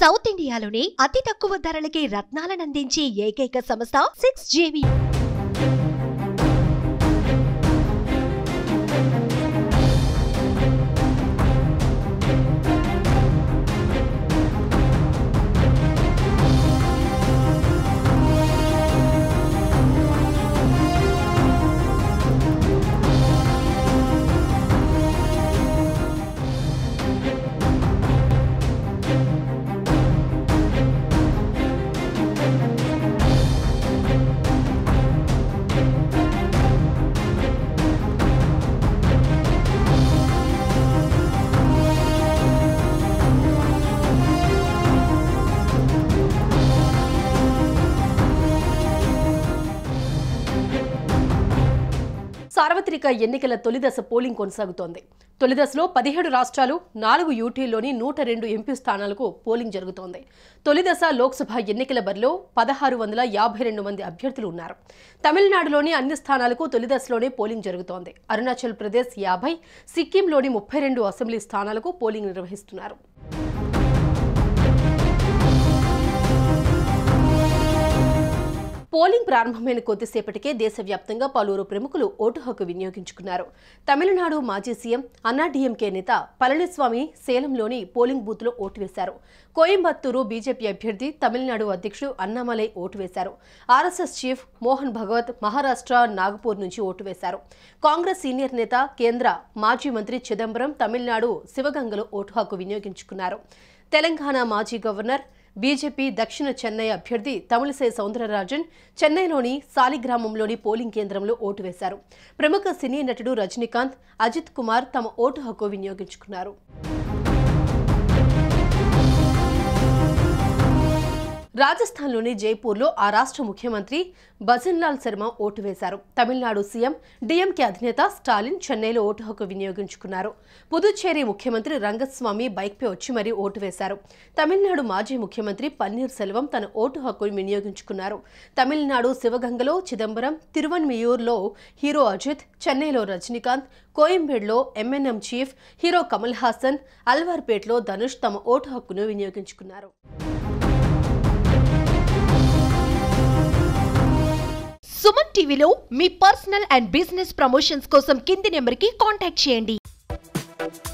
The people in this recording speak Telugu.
సౌత్ ఇండియాలోనే అతి తక్కువ ధరలకి రత్నాలనందించే ఏకైక సంస్థ సిక్స్ జేవి సార్వత్రిక ఎన్నికల తొలిదశ పోలింగ్ కొనసాగుతోంది తొలిదశలో పదిహేడు రాష్ట్రాలు నాలుగు యూటీల్లోని నూట రెండు ఎంపీ స్థానాలకు పోలింగ్ జరుగుతోంది తొలిదశ లోక్సభ ఎన్నికల బరిలో పదహారు వందల యాభై రెండు మంది అభ్యర్థులు ఉన్నారు తమిళనాడులోని అన్ని స్థానాలకు తొలిదశలోనే పోలింగ్ జరుగుతోంది అరుణాచల్ ప్రదేశ్ యాభై సిక్కింలోని ముప్పై రెండు అసెంబ్లీ స్థానాలకు పోలింగ్ నిర్వహిస్తున్నారు పోలింగ్ ప్రారంభమైన కొద్దిసేపటికే దేశవ్యాప్తంగా పలువురు ప్రముఖులు ఓటు హక్కు వినియోగించుకున్నారు తమిళనాడు మాజీ సీఎం అన్నాడీఎంకే నేత పళనిస్వామి సేలంలోని పోలింగ్ బూత్లో ఓటు వేశారు కోయంబత్తూరు బీజేపీ అభ్యర్థి తమిళనాడు అధ్యక్షుడు అన్నామలై ఓటు వేశారు ఆర్ఎస్ఎస్ చీఫ్ మోహన్ భగవత్ మహారాష్ట్ర నాగపూర్ నుంచి ఓటు వేశారు కాంగ్రెస్ సీనియర్ నేత కేంద్ర మాజీ మంత్రి చిదంబరం తమిళనాడు శివగంగలో ఓటు హక్కు వినియోగించుకున్నారు తెలంగాణ మాజీ గవర్నర్ బీజేపీ దక్షిణ చెన్నై అభ్యర్థి తమిళిసై సౌందరరాజన్ చెన్నైలోని సాలిగ్రామంలోని పోలింగ్ కేంద్రంలో ఓటు వేశారు ప్రముఖ సినీ నటుడు రజనీకాంత్ అజిత్ కుమార్ తమ ఓటు హక్కు వినియోగించుకున్నారు రాజస్థాన్లోని జైపూర్లో ఆ రాష్ట్ర ముఖ్యమంత్రి భజన్లాల్ శర్మ ఓటు వేశారు తమిళనాడు సీఎం డీఎంకే అధినేత స్టాలిన్ చెన్నైలో ఓటు హక్కు వినియోగించుకున్నారు పుదుచ్చేరి ముఖ్యమంత్రి రంగస్వామి బైక్పై వచ్చి మరీ ఓటు వేశారు తమిళనాడు మాజీ ముఖ్యమంత్రి పన్నీర్ సెల్వం తన ఓటు హక్కును వినియోగించుకున్నారు తమిళనాడు శివగంగలో చిదంబరం తిరువన్మియూర్లో హీరో అజిత్ చెన్నైలో రజనీకాంత్ కోయంబేడ్లో MNM chief hero Kamal Haasan అల్వార్పేట్లో ధనుష్ తమ ఓటు హక్కును వినియోగించుకున్నారు సుమన్ టీవీలో మీ పర్సనల్ అండ్ బిజినెస్ ప్రమోషన్స్ కోసం కింది నెంబర్కి కాంటాక్ట్ చేయండి